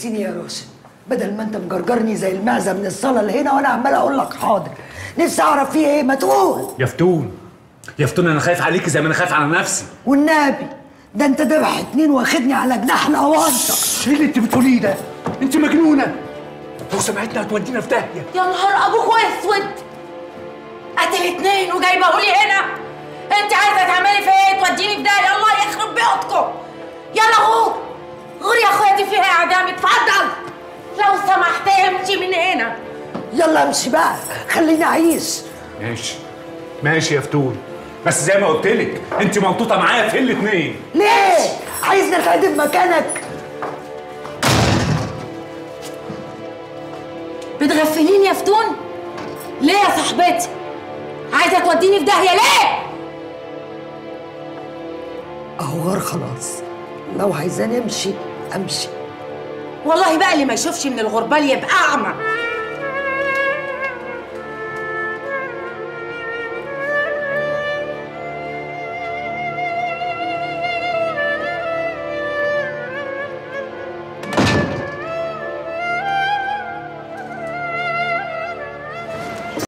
نسيني يا روشن بدل ما انت مجرجرني زي المعزه من الصاله اللي هنا وانا عمال اقول لك حاضر نفسي اعرف فيه ايه ما تقول يا فتون يا فتون انا خايف عليكي زي ما انا خايف على نفسي والنبي ده انت ذبح اتنين واخدني على جناح الاوانطه ايه اللي انت بتقوليه ده انت مجنونه لو سمعتنا هتودينا في داهيه يا نهار ابوك اسود قتل اتنين وجايبه لي هنا انت عايزه تعملي في ايه توديني في ده يلا يخرب بيوتكم يلا غور غور يا اخويا دي فيها اعدام اتفضل لو سمحت امشي من هنا يلا امشي بقى خليني اعيش ماشي ماشي يا فتون بس زي ما قلت لك انت ملطوطه معايا في الاتنين ليه عايزني اتعدم مكانك بتغفليني يا فتون ليه يا صاحبتي عايزه توديني في داهيه ليه اهو غار خلاص لو عايزاني امشي امشي والله بقى اللي ما يشوفش من الغربال يبقى اعمى